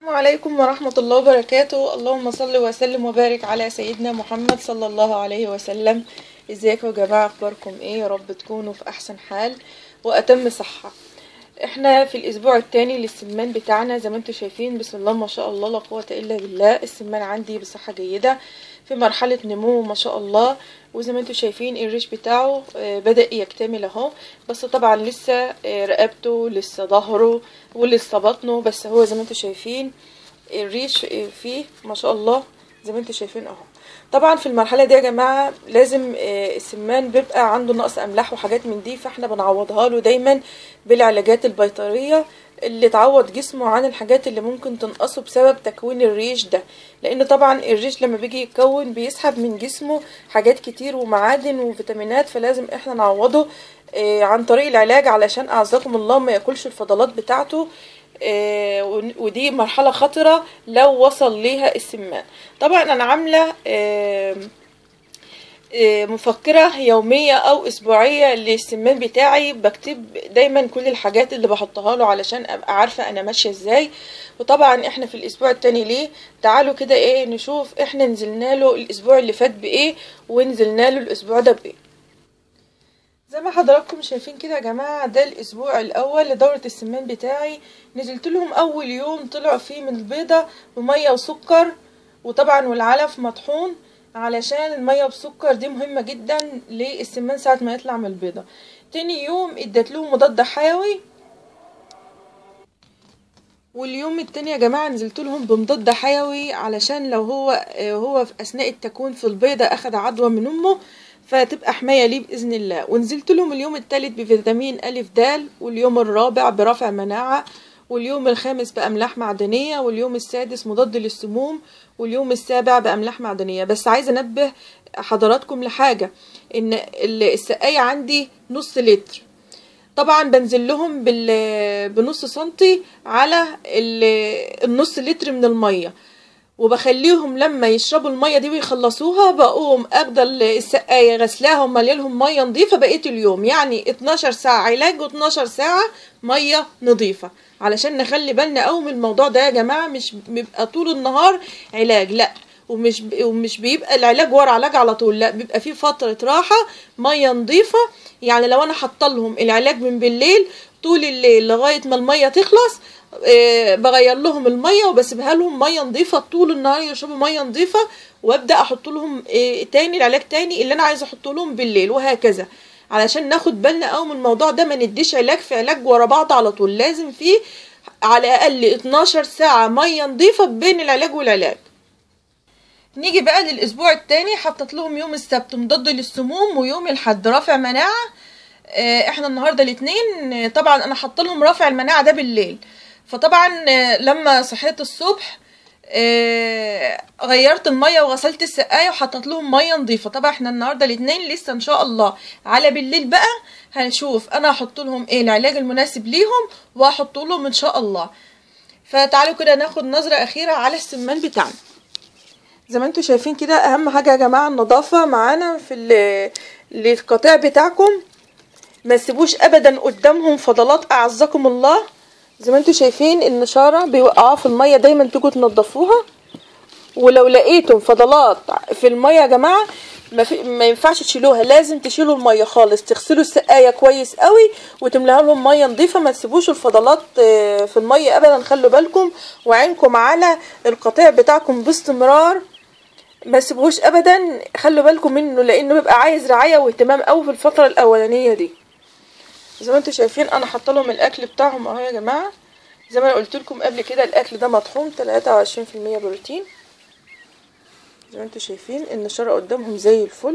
عليكم ورحمة الله وبركاته اللهم صل وسلم وبارك على سيدنا محمد صلى الله عليه وسلم ازيكم يا جماعة اخباركم ايه يا رب تكونوا في احسن حال واتم صحة احنا في الاسبوع الثاني للسمان بتاعنا زي ما انتم شايفين بسم الله ما شاء الله لا قوة الا بالله السمان عندي بصحة جيدة في مرحلة نمو ما شاء الله وزي ما انتم شايفين الريش بتاعه آه، بدأ يكتمل اهو بس طبعا لسه آه، رقبته لسه ظهره ولسه بطنه بس هو زي ما انتم شايفين الريش آه، فيه ما شاء الله زي ما انتم شايفين اهو طبعا في المرحله دي يا جماعه لازم آه، السمان بيبقى عنده نقص املاح وحاجات من دي فاحنا بنعوضها له دايما بالعلاجات البيطريه اللي تعوض جسمه عن الحاجات اللي ممكن تنقصه بسبب تكوين الريش ده لان طبعا الريش لما بيجي يتكون بيسحب من جسمه حاجات كتير ومعادن وفيتامينات فلازم احنا نعوضه آه، عن طريق العلاج علشان اعزكم الله ما ياكلش الفضلات بتاعته آه، ون- ودي مرحلة خطرة لو وصل ليها السمان طبعا انا عاملة آه، آه، مفكرة يومية او اسبوعية للسمان بتاعي بكتب دايما كل الحاجات اللي بحطها له علشان ابقى عارفة انا ماشية ازاي وطبعا احنا في الاسبوع التاني ليه تعالوا كده ايه نشوف احنا نزلنا له الاسبوع اللي فات بايه ونزلنا له الاسبوع ده بايه زي ما حضراتكم شايفين كده يا جماعة ده الأسبوع الأول لدورة السمان بتاعي نزلت لهم أول يوم طلعوا فيه من البيضة بمية وسكر وطبعا والعلف مطحون علشان المية بسكر دي مهمة جدا للسمان ساعة ما يطلع من البيضة تاني يوم ادت لهم مضاد حيوي واليوم التاني يا جماعة نزلت لهم بمضاد حيوي علشان لو هو هو في أثناء التكوين في البيضة أخد عدوى من أمه فتبقى حماية ليه بإذن الله ونزلت لهم اليوم الثالث بفيتامين ألف دال واليوم الرابع برفع مناعة واليوم الخامس بأملاح معدنية واليوم السادس مضاد للسموم واليوم السابع بأملاح معدنية بس عايزة أنبه حضراتكم لحاجة إن ال- السقاية عندي نص لتر طبعا بنزل لهم بال... بنص سنتي على ال... النص لتر من الميه وبخليهم لما يشربوا الميه دي ويخلصوها بقوم اخده السقايه غسلاها وماليه لهم ميه نظيفه بقيه اليوم يعني 12 ساعه علاج و12 ساعه ميه نظيفه علشان نخلي بالنا قوي من الموضوع ده يا جماعه مش بيبقى طول النهار علاج لا ومش ومش بيبقى العلاج ورا علاج على طول لا بيبقى في فتره راحه ميه نظيفه يعني لو انا حاطه لهم العلاج من بالليل طول الليل لغايه ما الميه تخلص آه، بغير لهم الميه وبسيبها لهم ميه نظيفه طول النهار يشربوا ميه نظيفه وابدا احط لهم آه، تاني العلاج تاني اللي انا عايزه احطه لهم بالليل وهكذا علشان ناخد بالنا قوي من الموضوع ده ما نديش علاج في علاج ورا بعض على طول لازم فيه على الاقل 12 ساعه ميه نظيفه بين العلاج والعلاج نيجي بقى للاسبوع التاني حطت لهم يوم السبت مضاد للسموم ويوم الحد رافع مناعه آه، احنا النهارده الاثنين آه، طبعا انا حاطه لهم رافع المناعه ده بالليل فطبعا آه، لما صحيت الصبح آه، غيرت الميه وغسلت السقايه وحطيت لهم ميه نظيفه طبعا احنا النهارده الاثنين لسه ان شاء الله على بالليل بقى هنشوف انا هحط لهم ايه العلاج المناسب ليهم وهحط لهم ان شاء الله فتعالوا كده ناخد نظره اخيره على السمان بتاعنا زي ما انتم شايفين كده اهم حاجه يا جماعه النظافه معانا في ال- القطاع بتاعكم ما تسيبوش ابدا قدامهم فضلات اعزكم الله زي ما انتم شايفين النشاره بيوقعوها في الميه دايما تيجوا تنضفوها ولو لقيتم فضلات في الميه يا جماعه ما, في ما ينفعش تشيلوها لازم تشيلوا الميه خالص تغسلوا السقايه كويس قوي وتملاها لهم ميه نظيفه ما تسيبوش الفضلات آه، في الميه ابدا خلوا بالكم وعينكم على القطيع بتاعكم باستمرار ما تسيبوهوش ابدا خلوا بالكم منه لانه بيبقى عايز رعايه واهتمام قوي في الفتره الاولانيه دي زي ما انتم شايفين انا حاطه لهم الاكل بتاعهم اهو يا جماعه زي ما انا قلت لكم قبل كده الاكل ده مطحون 23% بروتين زي ما انتم شايفين النشاره قدامهم زي الفل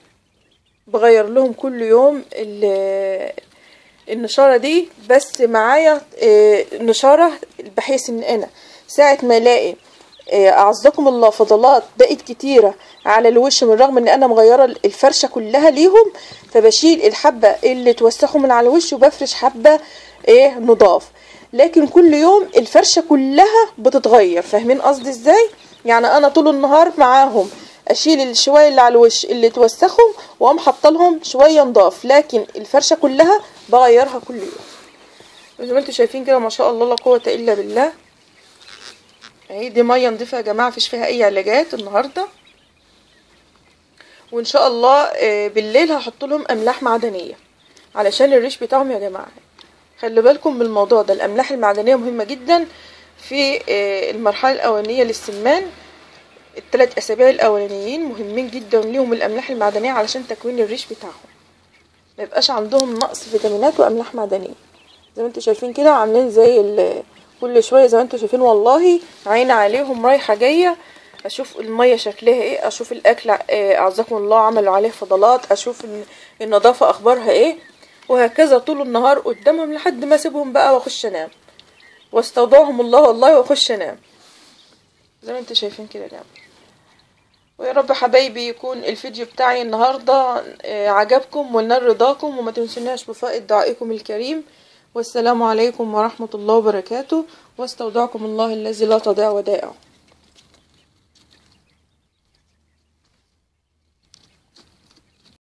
بغير لهم كل يوم ال- النشاره دي بس معايا آه، نشاره بحيث ان انا ساعه ما الاقي آه، اعزكم الله فضلات بقت كتيره على الوش من رغم ان انا مغيره الفرشه كلها ليهم فبشيل الحبه اللي توسخوا من على الوش وبفرش حبه ايه نضاف لكن كل يوم الفرشه كلها بتتغير فاهمين قصدي ازاي يعني انا طول النهار معاهم اشيل الشويه اللي على الوش اللي توسخهم واقوم حاطه لهم شويه نضاف لكن الفرشه كلها بغيرها كل يوم زي ما انتم شايفين كده ما شاء الله لا قوه الا بالله اهي دي ميه نضيفه يا جماعه مفيش فيها اي علاجات النهارده وان شاء الله آه، بالليل هحط لهم املاح معدنيه علشان الريش بتاعهم يا جماعه خلي بالكم من الموضوع ده الاملاح المعدنيه مهمه جدا في آه، المرحله الاولانيه للسمان الثلاث اسابيع الاولانيين مهمين جدا ليهم الاملاح المعدنيه علشان تكوين الريش بتاعهم ما يبقاش عندهم نقص فيتامينات واملاح معدنيه زي ما انتوا شايفين كده عاملين زي ال- كل شويه زي ما انتوا شايفين والله عين عليهم رايحه جايه اشوف الميه شكلها ايه اشوف الاكل آه، اعزكم الله عملوا عليه فضلات اشوف ال- النظافه اخبارها ايه وهكذا طول النهار قدامهم لحد ما اسيبهم بقى واخش انام واستودعهم الله والله واخش انام زي ما انتوا شايفين كده نعم ويا رب حبايبي يكون الفيديو بتاعي النهاردة آه، عجبكم ونال رضاكم وما تنسوناش بفائض دعائكم الكريم والسلام عليكم ورحمة الله وبركاته واستودعكم الله الذي لا تضيع ودائعه